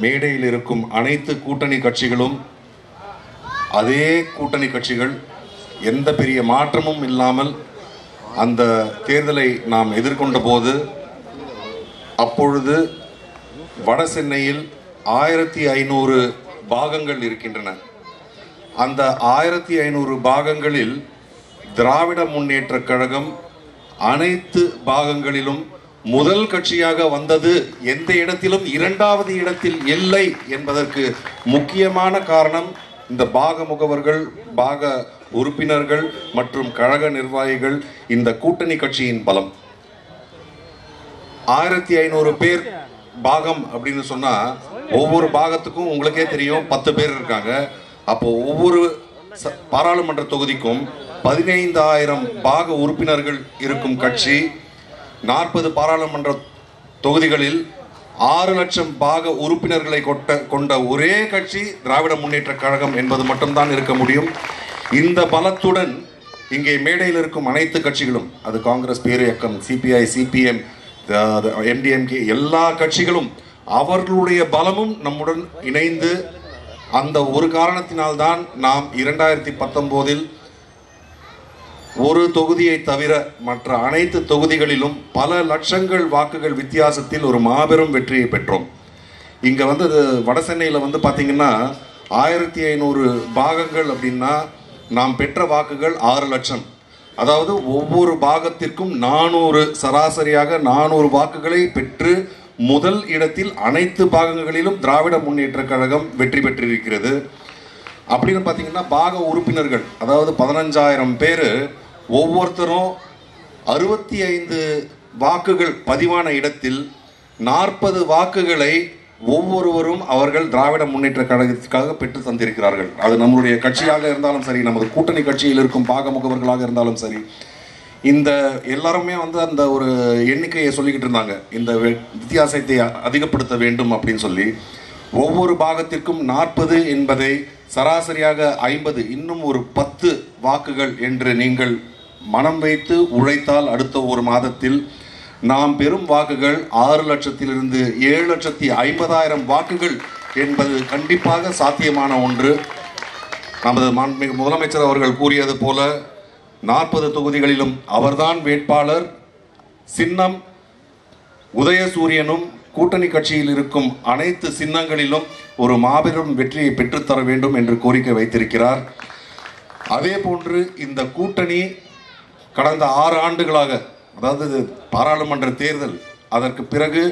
மேடையில் இருக்கும் அனைத்து கூட்டணி கட்சிகளும் அதே கூட்டணி கட்சிகள் எந்த பெரிய மாற்றமும் இல்லாமல் அந்த தேர்தலை நாம் எதிர்கொண்ட போது அப்பொழுது வட சென்னையில் ஆயிரத்தி ஐநூறு பாகங்கள் இருக்கின்றன அந்த ஆயிரத்தி ஐநூறு பாகங்களில் திராவிட முன்னேற்ற கழகம் அனைத்து பாகங்களிலும் முதல் கட்சியாக வந்தது எந்த இடத்திலும் இரண்டாவது இடத்தில் இல்லை என்பதற்கு முக்கியமான காரணம் இந்த பாக முகவர்கள் பாக உறுப்பினர்கள் மற்றும் கழக நிர்வாகிகள் இந்த கூட்டணி கட்சியின் பலம் ஆயிரத்தி ஐநூறு பேர் பாகம் அப்படின்னு சொன்னா ஒவ்வொரு பாகத்துக்கும் உங்களுக்கே தெரியும் பத்து பேர் இருக்காங்க அப்போ ஒவ்வொரு ச- பாராளுமன்ற தொகுதிக்கும் பதினைந்தாயிரம் பாக உறுப்பினர்கள் இருக்கும் கட்சி நாற்பது பாராளுமன்ற தொகுதிகளில் ஆறு லட்சம் பாக உறுப்பினர்களை கொண்ட கொண்ட ஒரே கட்சி திராவிட முன்னேற்ற கழகம் என்பது மட்டும்தான் இருக்க முடியும் இந்த பலத்துடன் இங்கே மேடையில் இருக்கும் அனைத்து கட்சிகளும் அது காங்கிரஸ் பேரு இயக்கம் சிபிஐ சிபிஎம் எம்டிஎம்கே எல்லா கட்சிகளும் அவர்களுடைய பலமும் நம்முடன் இணைந்து அந்த ஒரு காரணத்தினால்தான் நாம் இரண்டாயிரத்தி பத்தொன்பதில் ஒரு தொகுதியை தவிர மற்ற அனைத்து தொகுதிகளிலும் பல லட்சங்கள் வாக்குகள் வித்தியாசத்தில் ஒரு மாபெரும் வெற்றியை பெற்றோம் இங்கே வந்து அது வட சென்னையில் வந்து பார்த்தீங்கன்னா ஆயிரத்தி ஐநூறு பாகங்கள் அப்படின்னா நாம் பெற்ற வாக்குகள் ஆறு லட்சம் அதாவது ஒவ்வொரு பாகத்திற்கும் நானூறு சராசரியாக நானூறு வாக்குகளை பெற்று முதல் இடத்தில் அனைத்து பாகங்களிலும் திராவிட முன்னேற்ற கழகம் வெற்றி பெற்றிருக்கிறது அப்படின்னு பார்த்தீங்கன்னா பாக உறுப்பினர்கள் அதாவது பதினஞ்சாயிரம் பேர் ஒவ்வொருத்தரும் அறுபத்தி ஐந்து வாக்குகள் பதிவான இடத்தில் நாற்பது வாக்குகளை ஒவ்வொருவரும் அவர்கள் திராவிட முன்னேற்ற கழகத்துக்காக பெற்று தந்திருக்கிறார்கள் அது நம்மளுடைய கட்சியாக இருந்தாலும் சரி நமது கூட்டணி கட்சியில் இருக்கும் பாக முகவர்களாக இருந்தாலும் சரி இந்த எல்லாருமே வந்து அந்த ஒரு எண்ணிக்கையை சொல்லிக்கிட்டு இருந்தாங்க இந்த வெ- வித்தியாசத்தை அ- அதிகப்படுத்த வேண்டும் அப்படின்னு சொல்லி ஒவ்வொரு பாகத்திற்கும் நாற்பது என்பதை சராசரியாக ஐம்பது இன்னும் ஒரு பத்து வாக்குகள் என்று நீங்கள் மனம் வைத்து உழைத்தால் அடுத்த ஒரு மாதத்தில் நாம் பெறும் வாக்குகள் ஆறு லட்சத்திலிருந்து ஏழு லட்சத்தி ஐம்பதாயிரம் வாக்குகள் என்பது கண்டிப்பாக சாத்தியமான ஒன்று நமது மாண்புமிகு முதலமைச்சர் அவர்கள் கூறியது போல நாற்பது தொகுதிகளிலும் அவர்தான் வேட்பாளர் சின்னம் உதயசூரியனும் கூட்டணி கட்சியில் இருக்கும் அனைத்து சின்னங்களிலும் ஒரு மாபெரும் வெற்றியை பெற்றுத்தர வேண்டும் என்று கோரிக்கை வைத்திருக்கிறார் அதே போன்று இந்த கூட்டணி கடந்த ஆறு ஆண்டுகளாக அதாவது பாராளுமன்ற தேர்தல் அதற்கு பிறகு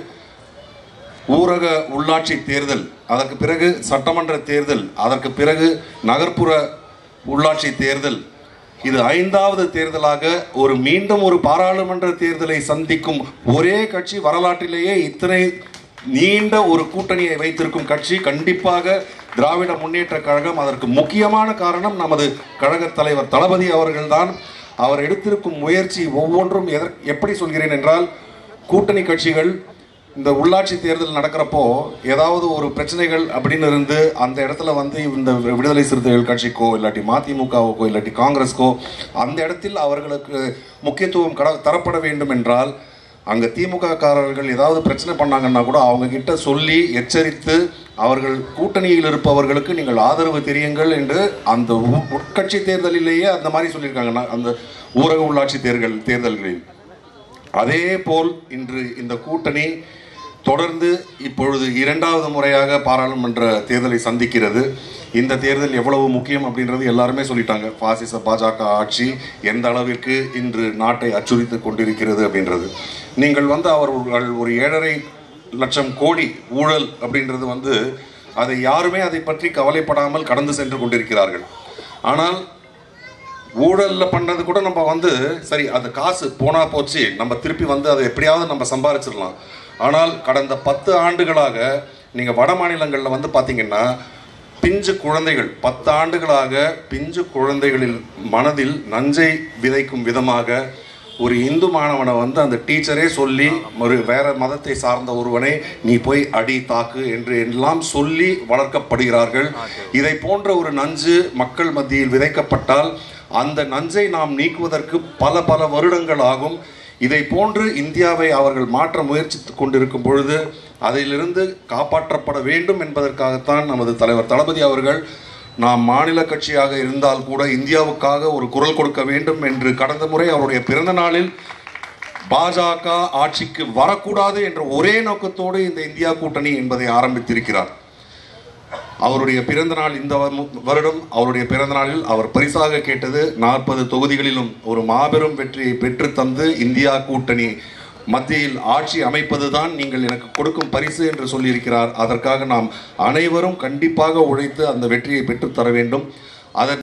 ஊரக உள்ளாட்சி தேர்தல் அதற்கு பிறகு சட்டமன்ற தேர்தல் அதற்கு பிறகு நகர்ப்புற உள்ளாட்சி தேர்தல் இது ஐந்தாவது தேர்தலாக ஒரு மீண்டும் ஒரு பாராளுமன்ற தேர்தலை சந்திக்கும் ஒரே கட்சி வரலாற்றிலேயே இத்தனை நீண்ட ஒரு கூட்டணியை வைத்திருக்கும் கட்சி கண்டிப்பாக திராவிட முன்னேற்ற கழகம் அதற்கு முக்கியமான காரணம் நமது கழக தலைவர் தளபதி அவர்கள்தான் அவர் எடுத்திருக்கும் முயற்சி ஒவ்வொன்றும் எதற் எப்படி சொல்கிறேன் என்றால் கூட்டணி கட்சிகள் இந்த உள்ளாட்சி தேர்தல் நடக்கிறப்போ ஏதாவது ஒரு பிரச்சனைகள் அப்படின்னு இருந்து அந்த இடத்துல வந்து இந்த விடுதலை சிறுத்தைகள் கட்சிக்கோ இல்லாட்டி மதிமுகவுக்கோ இல்லாட்டி காங்கிரஸ்க்கோ அந்த இடத்தில் அவர்களுக்கு முக்கியத்துவம் கட தரப்பட வேண்டும் என்றால் அங்கே திமுக காரர்கள் ஏதாவது பிரச்சனை பண்ணாங்கன்னா கூட அவங்க கிட்ட சொல்லி எச்சரித்து அவர்கள் கூட்டணியில் இருப்பவர்களுக்கு நீங்கள் ஆதரவு தெரியுங்கள் என்று அந்த உ- உட்கட்சி தேர்தலிலேயே அந்த மாதிரி சொல்லியிருக்காங்க நான் அந்த ஊரக உள்ளாட்சி தேர்தல் தேர்தல்களில் அதே போல் இன்று இந்த கூட்டணி தொடர்ந்து இப்பொழுது இரண்டாவது முறையாக பாராளுமன்ற தேர்தலை சந்திக்கிறது இந்த தேர்தல் எவ்வளவு முக்கியம் அப்படின்றது எல்லாருமே சொல்லிட்டாங்க பாசிச பாஜக ஆட்சி எந்த அளவிற்கு இன்று நாட்டை அச்சுறுத்தி கொண்டிருக்கிறது அப்படின்றது நீங்கள் வந்து அவர்கள் ஒரு ஏழரை லட்சம் கோடி ஊழல் அப்படின்றது வந்து அதை யாருமே அதை பற்றி கவலைப்படாமல் கடந்து சென்று கொண்டிருக்கிறார்கள் ஆனால் ஊழல்ல பண்ணது கூட நம்ம வந்து சரி அந்த காசு போனா போச்சு நம்ம திருப்பி வந்து அதை எப்படியாவது நம்ம சம்பாரிச்சிடலாம் ஆனால் கடந்த பத்து ஆண்டுகளாக நீங்க வட மாநிலங்கள்ல வந்து பாத்தீங்கன்னா பிஞ்சு குழந்தைகள் பத்து ஆண்டுகளாக பிஞ்சு குழந்தைகளில் மனதில் நஞ்சை விதைக்கும் விதமாக ஒரு இந்து மாணவனை வந்து அந்த டீச்சரே சொல்லி ஒரு வேற மதத்தை சார்ந்த ஒருவனை நீ போய் அடி தாக்கு என்று எல்லாம் சொல்லி வளர்க்கப்படுகிறார்கள் இதை போன்ற ஒரு நஞ்சு மக்கள் மத்தியில் விதைக்கப்பட்டால் அந்த நஞ்சை நாம் நீக்குவதற்கு பல பல வருடங்கள் ஆகும் இதை போன்று இந்தியாவை அவர்கள் மாற்ற முயற்சித்துக் கொண்டிருக்கும் பொழுது அதிலிருந்து காப்பாற்றப்பட வேண்டும் என்பதற்காகத்தான் நமது தலைவர் தளபதி அவர்கள் நாம் மாநில கட்சியாக இருந்தால் கூட இந்தியாவுக்காக ஒரு குரல் கொடுக்க வேண்டும் என்று கடந்த முறை அவருடைய பிறந்த நாளில் பாஜக ஆட்சிக்கு வரக்கூடாது என்ற ஒரே நோக்கத்தோடு இந்த இந்தியா கூட்டணி என்பதை ஆரம்பித்திருக்கிறார் அவருடைய பிறந்த நாள் இந்த வ- வருடம் அவருடைய பிறந்த நாளில் அவர் பரிசாக கேட்டது நாற்பது தொகுதிகளிலும் ஒரு மாபெரும் வெற்றியை பெற்று தந்து இந்தியா கூட்டணி மத்தியில் ஆட்சி அமைப்பதுதான் நீங்கள் எனக்கு கொடுக்கும் பரிசு என்று சொல்லியிருக்கிறார் அதற்காக நாம் அனைவரும் கண்டிப்பாக உழைத்து அந்த வெற்றியை பெற்றுத் தர வேண்டும் அதற்கு